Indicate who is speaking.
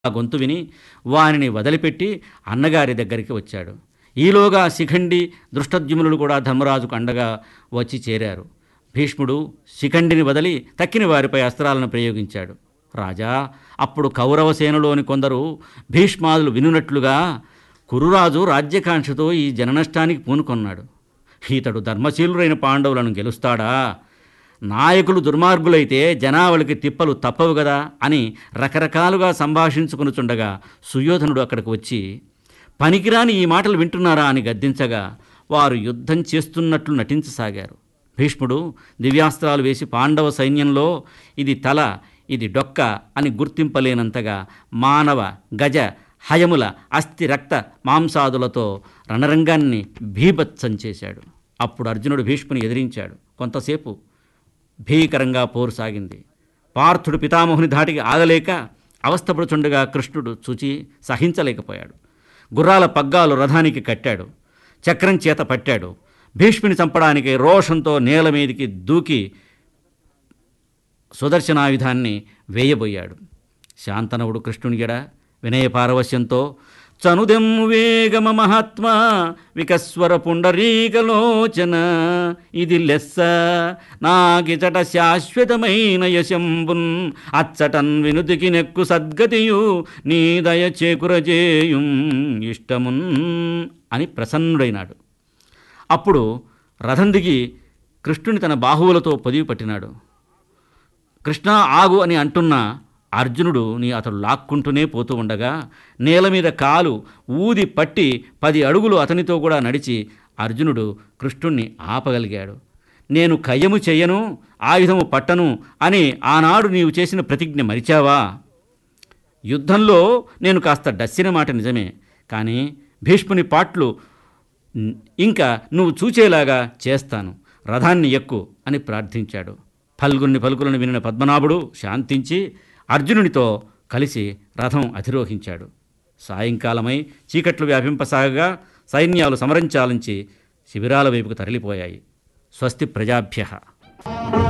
Speaker 1: ఆ గొంతు విని వానిని వదిలిపెట్టి అన్నగారి దగ్గరికి వచ్చాడు ఈలోగా శిఖండి దృష్టద్యుమ్నులు కూడా ధర్మరాజుకు అండగా వచ్చి చేరారు భీష్ముడు శిఖండిని వదిలి తక్కిన వారిపై అస్త్రాలను ప్రయోగించాడు రాజా అప్పుడు కౌరవ సేనలోని కొందరు భీష్మాదులు వినున్నట్లుగా కురురాజు రాజ్యకాంక్షతో ఈ జననష్టానికి పూనుకొన్నాడు ఈతడు ధర్మశీలురైన పాండవులను గెలుస్తాడా నాయకులు దుర్మార్గులైతే జనావళికి తిప్పలు తప్పవు కదా అని రకరకాలుగా సంభాషించుకునుచుండగా సుయోధనుడు అక్కడికి వచ్చి పనికిరాని ఈ మాటలు వింటున్నారా అని గద్దించగా వారు యుద్ధం చేస్తున్నట్లు నటించసాగారు భీష్ముడు దివ్యాస్త్రాలు వేసి పాండవ సైన్యంలో ఇది తల ఇది డొక్క అని గుర్తింపలేనంతగా మానవ గజ హయముల అస్థి రక్త మాంసాదులతో రణరంగాన్ని భీభత్సం చేశాడు అప్పుడు అర్జునుడు భీష్ముని ఎదిరించాడు కొంతసేపు భీకరంగా పోరు సాగింది పార్థుడు పితామహుని ధాటికి ఆగలేక అవస్థపడుచుండగా కృష్ణుడు చూచి సహించలేకపోయాడు గుర్రాల పగ్గాలు రథానికి కట్టాడు చక్రం చేత పట్టాడు భీష్ముని చంపడానికి రోషంతో నేల మీదికి దూకి సుదర్శనాయుధాన్ని వేయబోయాడు శాంతనవుడు కృష్ణుని ఎడ వినయ పారవశ్యంతో చనుదెమ్ము వేగమ మహాత్మా వికస్వర పుండరీకలోచన ఇది లెస్స నాకిచట శాశ్వతమైన యశంబున్ అచ్చటన్ వినుతికి నెక్కు సద్గతియు నీ దయ చేకురజేయుం ఇష్టమున్ అని ప్రసన్నుడైనాడు అప్పుడు రథం దిగి కృష్ణుని తన బాహువులతో పొదివి పట్టినాడు కృష్ణ ఆగు అని అంటున్న అర్జునుడు నీ అతడు లాక్కుంటూనే పోతూ ఉండగా నేల మీద కాలు ఊది పట్టి పది అడుగులు అతనితో కూడా నడిచి అర్జునుడు కృష్ణుణ్ణి ఆపగలిగాడు నేను కయ్యము చెయ్యను ఆయుధము పట్టను అని ఆనాడు నీవు చేసిన ప్రతిజ్ఞ మరిచావా యుద్ధంలో నేను కాస్త డస్సిన మాట నిజమే కానీ భీష్ముని పాట్లు "న్- ఇంకా నువ్వు చూచేలాగా చేస్తాను రథాన్ని ఎక్కు అని ప్రార్థించాడు ఫల్గుని పలుకులను వినిన పద్మనాభుడు శాంతించి అర్జునునితో కలిసి రథం అధిరోహించాడు సాయంకాలమై చీకట్లు వ్యాపింపసాగగా సైన్యాలు సమరం చాలించి శిబిరాల వైపుకు తరలిపోయాయి స్వస్తి ప్రజాభ్య